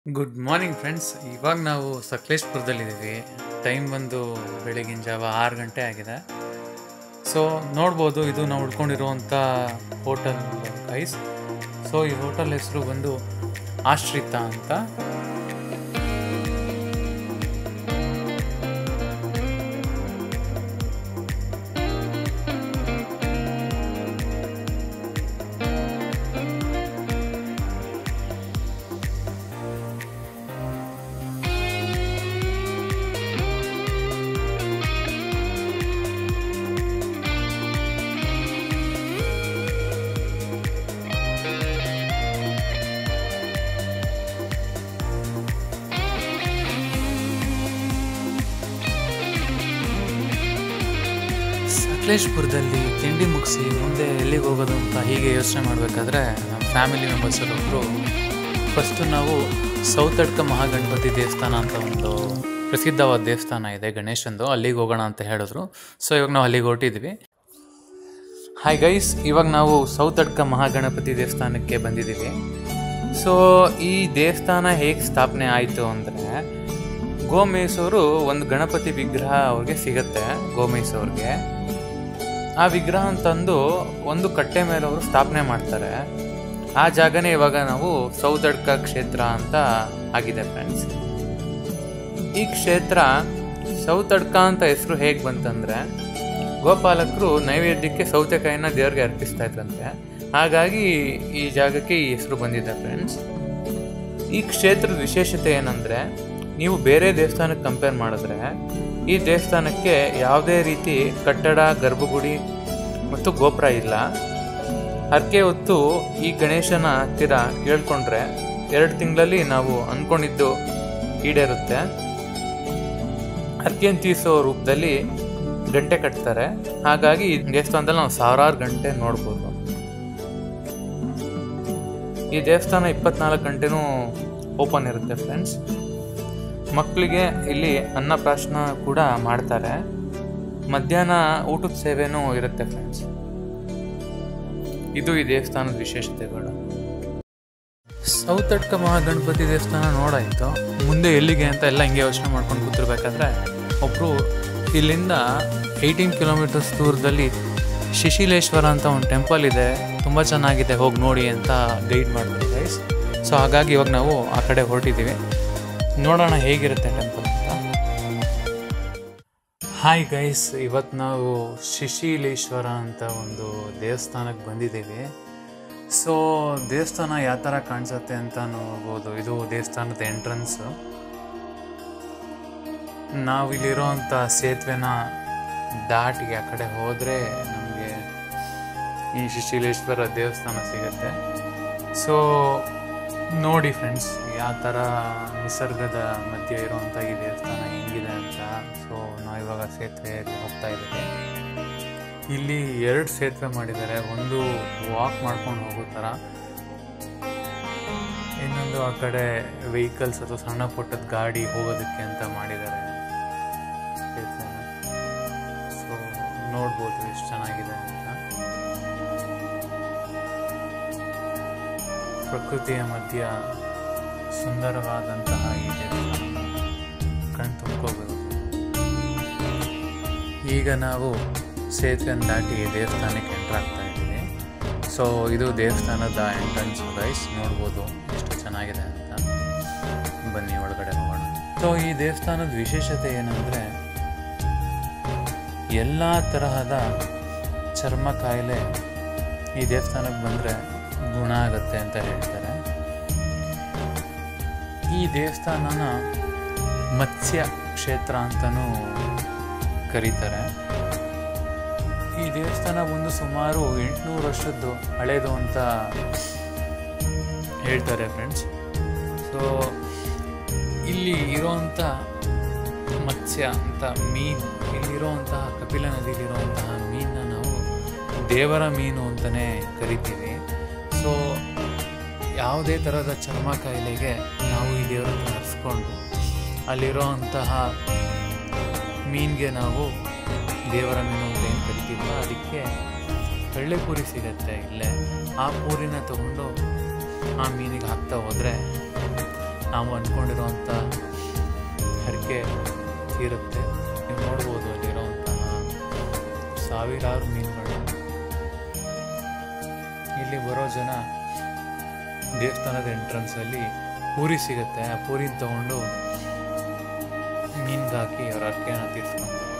good morning friends ಇವಾಗ ನಾವು ಸಕಲೇಶ್ಪುರದಲ್ಲಿದ್ದೀವಿ time ಬಂದು ಬೆಳಗಿನ ಜಾವ ಆರು ಗಂಟೆ ಆಗಿದೆ ಸೊ ನೋಡ್ಬೋದು ಇದು ನಾವು ಉಳ್ಕೊಂಡಿರುವಂಥ ಹೋಟೆಲ್ ಗೈಸ್ ಸೊ ಈ ಹೋಟೆಲ್ ಹೆಸರು ಬಂದು ಆಶ್ರಿತ ಅಂತ ಸಕಲೇಶ್ಪುರದಲ್ಲಿ ತಿಂಡಿ ಮುಗಿಸಿ ಮುಂದೆ ಎಲ್ಲಿಗೆ ಹೋಗೋದು ಅಂತ ಹೀಗೆ ಯೋಚನೆ ಮಾಡಬೇಕಾದ್ರೆ ನಮ್ಮ ಫ್ಯಾಮಿಲಿ ಮೆಂಬರ್ಸಲ್ಲೊಬ್ಬರು ಫಸ್ಟು ನಾವು ಸೌತಡ್ಕ ಮಹಾಗಣಪತಿ ದೇವಸ್ಥಾನ ಅಂತ ಒಂದು ಪ್ರಸಿದ್ಧವಾದ ದೇವಸ್ಥಾನ ಇದೆ ಗಣೇಶಂದು ಅಲ್ಲಿಗೆ ಹೋಗೋಣ ಅಂತ ಹೇಳಿದ್ರು ಸೊ ಇವಾಗ ನಾವು ಅಲ್ಲಿಗೆ ಹೊರಟಿದ್ವಿ ಹಾಯ್ ಗೈಸ್ ಇವಾಗ ನಾವು ಸೌತಡ್ಕ ಮಹಾಗಣಪತಿ ದೇವಸ್ಥಾನಕ್ಕೆ ಬಂದಿದ್ದೀವಿ ಸೊ ಈ ದೇವಸ್ಥಾನ ಹೇಗೆ ಸ್ಥಾಪನೆ ಆಯಿತು ಅಂದರೆ ಗೋಮೇಸವರು ಒಂದು ಗಣಪತಿ ವಿಗ್ರಹ ಅವ್ರಿಗೆ ಸಿಗತ್ತೆ ಗೋಮೇಸವ್ರಿಗೆ ಆ ವಿಗ್ರಹ ತಂದು ಒಂದು ಕಟ್ಟೆ ಮೇಲೆ ಅವರು ಸ್ಥಾಪನೆ ಮಾಡ್ತಾರೆ ಆ ಜಾಗನೇ ಇವಾಗ ನಾವು ಸೌದಡ್ಕ ಕ್ಷೇತ್ರ ಅಂತ ಆಗಿದೆ ಫ್ರೆಂಡ್ಸ್ ಈ ಕ್ಷೇತ್ರ ಸೌತಡ್ಕ ಅಂತ ಹೆಸರು ಹೇಗೆ ಬಂತಂದ್ರೆ ಗೋಪಾಲಕರು ನೈವೇದ್ಯಕ್ಕೆ ಸೌತೆಕಾಯಿನ ದೇವ್ರಿಗೆ ಅರ್ಪಿಸ್ತಾ ಇದ್ರಂತೆ ಹಾಗಾಗಿ ಈ ಜಾಗಕ್ಕೆ ಈ ಹೆಸರು ಬಂದಿದೆ ಫ್ರೆಂಡ್ಸ್ ಈ ಕ್ಷೇತ್ರದ ವಿಶೇಷತೆ ಏನಂದ್ರೆ ನೀವು ಬೇರೆ ದೇವಸ್ಥಾನಕ್ಕೆ ಕಂಪೇರ್ ಮಾಡಿದ್ರೆ ಈ ದೇವಸ್ಥಾನಕ್ಕೆ ಯಾವುದೇ ರೀತಿ ಕಟ್ಟಡ ಗರ್ಭಗುಡಿ ಮತ್ತು ಗೋಪುರ ಇಲ್ಲ ಹರಕೆ ಹೊತ್ತು ಈ ಗಣೇಶನ ಹತ್ತಿರ ಕೇಳ್ಕೊಂಡ್ರೆ ಎರಡು ತಿಂಗಳಲ್ಲಿ ನಾವು ಅಂದ್ಕೊಂಡಿದ್ದು ಈಡೇರುತ್ತೆ ಹರಕೆಯನ್ನು ತೀರಿಸೋ ರೂಪದಲ್ಲಿ ಗಂಟೆ ಕಟ್ತಾರೆ ಹಾಗಾಗಿ ಈ ದೇವಸ್ಥಾನದಲ್ಲಿ ನಾವು ಸಾವಿರಾರು ಗಂಟೆ ನೋಡ್ಬೋದು ಈ ದೇವಸ್ಥಾನ ಇಪ್ಪತ್ನಾಲ್ಕು ಗಂಟೆನೂ ಓಪನ್ ಇರುತ್ತೆ ಫ್ರೆಂಡ್ಸ್ ಮಕ್ಕಳಿಗೆ ಇಲ್ಲಿ ಅನ್ನಪ್ರಾಶನ ಕೂಡ ಮಾಡ್ತಾರೆ ಮಧ್ಯಾಹ್ನ ಊಟದ ಸೇವೆನೂ ಇರುತ್ತೆ ಫ್ರೆಂಡ್ಸ್ ಇದು ಈ ದೇವಸ್ಥಾನದ ವಿಶೇಷತೆಗಳು ಸೌತಡ್ಕ ಮಹಾಗಣಪತಿ ದೇವಸ್ಥಾನ ನೋಡಾಯಿತು ಮುಂದೆ ಎಲ್ಲಿಗೆ ಅಂತ ಎಲ್ಲ ಹಿಂಗೆ ಯೋಚನೆ ಮಾಡ್ಕೊಂಡು ಕೂತಿರ್ಬೇಕಾದ್ರೆ ಒಬ್ಬರು ಇಲ್ಲಿಂದ ಏಯ್ಟೀನ್ ಕಿಲೋಮೀಟರ್ಸ್ ದೂರದಲ್ಲಿ ಶಿಶಿಲೇಶ್ವರ ಅಂತ ಒಂದು ಟೆಂಪಲ್ ಇದೆ ತುಂಬ ಚೆನ್ನಾಗಿದೆ ಹೋಗಿ ನೋಡಿ ಅಂತ ಗೈಡ್ ಮಾಡಿದ್ರು ಗೈಸ್ ಸೊ ಹಾಗಾಗಿ ಇವಾಗ ನಾವು ಆ ಕಡೆ ಹೊರಟಿದ್ದೀವಿ ನೋಡೋಣ ಹೇಗಿರುತ್ತೆ ಟೆಂಪಲ್ ಅಂತ ಹಾಯ್ ಗೈಸ್ ಇವತ್ತು ನಾವು ಶಿಶಿಲೇಶ್ವರ ಅಂತ ಒಂದು ದೇವಸ್ಥಾನಕ್ಕೆ ಬಂದಿದ್ದೀವಿ ಸೊ ದೇವಸ್ಥಾನ ಯಾವ ಥರ ಕಾಣಿಸುತ್ತೆ ಅಂತ ನೋಡ್ಬೋದು ಇದು ದೇವಸ್ಥಾನದ ಎಂಟ್ರೆನ್ಸ್ ನಾವಿಲ್ಲಿರೋಂಥ ಸೇತುವೆನ ದಾಟಿ ಆ ಕಡೆ ಹೋದರೆ ನಮಗೆ ಈ ಶಿಶಿಲೇಶ್ವರ ದೇವಸ್ಥಾನ ಸಿಗುತ್ತೆ ಸೊ ನೋಡಿ ಫ್ರೆಂಡ್ಸ್ ಯಾವ ಥರ ನಿಸರ್ಗದ ಮಧ್ಯೆ ಇರುವಂಥ ಈ ದೇವಸ್ಥಾನ ಹೆಂಗಿದೆ ಅಂತ ಸೊ ನಾವು ಇವಾಗ ಸೇತುವೆಯಲ್ಲಿ ಹೋಗ್ತಾ ಇದ್ದೀವಿ ಇಲ್ಲಿ ಎರಡು ಸೇತುವೆ ಮಾಡಿದ್ದಾರೆ ಒಂದು ವಾಕ್ ಮಾಡ್ಕೊಂಡು ಹೋಗೋ ಥರ ಇನ್ನೊಂದು ಆ ಕಡೆ ವೆಹಿಕಲ್ಸ್ ಅಥವಾ ಸಣ್ಣ ಪುಟ್ಟದ ಗಾಡಿ ಹೋಗೋದಕ್ಕೆ ಅಂತ ಮಾಡಿದ್ದಾರೆ ಸೇತುವೆನ ಸೊ ನೋಡ್ಬೋದು ಎಷ್ಟು ಚೆನ್ನಾಗಿದೆ ಅಂತ ಪ್ರಕೃತಿಯ ಮಧ್ಯ ಸುಂದರವಾದಂತಹ ಈ ದೇವಸ್ಥಾನ ಕಣ್ ತುಂಬ್ಕೋಬಹುದು ಈಗ ನಾವು ಸೇತುವೆಯನ್ನು ದಾಟಿ ದೇವಸ್ಥಾನಕ್ಕೆ ಎಂಟರ್ ಆಗ್ತಾ ಇದ್ದೀವಿ ಸೊ ಇದು ದೇವಸ್ಥಾನದ ಎಂಟ್ರೆನ್ಸ್ ಗೈಸ್ ನೋಡ್ಬೋದು ಎಷ್ಟು ಚೆನ್ನಾಗಿದೆ ಅಂತ ಬನ್ನಿ ಒಳಗಡೆ ಹೋಗೋಣ ಸೊ ಈ ದೇವಸ್ಥಾನದ ವಿಶೇಷತೆ ಏನಂದರೆ ಎಲ್ಲ ತರಹದ ಚರ್ಮ ಕಾಯಿಲೆ ಈ ದೇವಸ್ಥಾನಕ್ಕೆ ಬಂದರೆ ಗುಣ ಆಗುತ್ತೆ ಅಂತ ಹೇಳ್ತಾರೆ ಈ ದೇವಸ್ಥಾನನ ಮತ್ಸ್ಯ ಕ್ಷೇತ್ರ ಅಂತಲೂ ಕರೀತಾರೆ ಈ ದೇವಸ್ಥಾನ ಬಂದು ಸುಮಾರು ಎಂಟುನೂರು ವರ್ಷದ್ದು ಹಳೇದು ಅಂತ ಹೇಳ್ತಾರೆ ಫ್ರೆಂಡ್ಸ್ ಸೊ ಇಲ್ಲಿ ಇರೋವಂಥ ಮತ್ಸ್ಯ ಅಂತ ಮೀನು ಇಲ್ಲಿರುವಂತಹ ಕಪಿಲ ನದಿಲಿರುವಂತಹ ಮೀನನ್ನ ನಾವು ದೇವರ ಮೀನು ಅಂತಲೇ ಕರಿತೀವಿ ಸೊ ಯಾವುದೇ ಥರದ ಚರ್ಮ ಕಾಯಿಲೆಗೆ ನಾವು ಈ ದೇವರನ್ನು ಹರಿಸ್ಕೊಂಡು ಅಲ್ಲಿರೋವಂತಹ ಮೀನಿಗೆ ನಾವು ದೇವರ ಮೀನು ಅಂತ ಏನು ಕರಿತೀವೋ ಅದಕ್ಕೆ ಕಳ್ಳೆ ಪೂರಿ ಸಿಗತ್ತೆ ಇಲ್ಲೇ ಆ ಪೂರಿನ ತಗೊಂಡು ಆ ಮೀನಿಗೆ ಹಾಕ್ತಾ ಹೋದರೆ ನಾವು ಅಂದ್ಕೊಂಡಿರೋವಂಥ ಹರಕೆ ತೀರುತ್ತೆ ನೀವು ನೋಡ್ಬೋದು ಅಲ್ಲಿರೋವಂತಹ ಸಾವಿರಾರು ಮೀನುಗಳು ಇಲ್ಲಿ ಬರೋ ಜನ ದೇವಸ್ಥಾನದ ಎಂಟ್ರೆನ್ಸಲ್ಲಿ ಪೂರಿ ಸಿಗುತ್ತೆ ಆ ಪೂರಿನ ತಗೊಂಡು ಮೀನ್ಗೆ ಹಾಕಿ ಅವ್ರ ಹರಕೆನ ತೀರ್ಸ್ಕೊಂತಾರೆ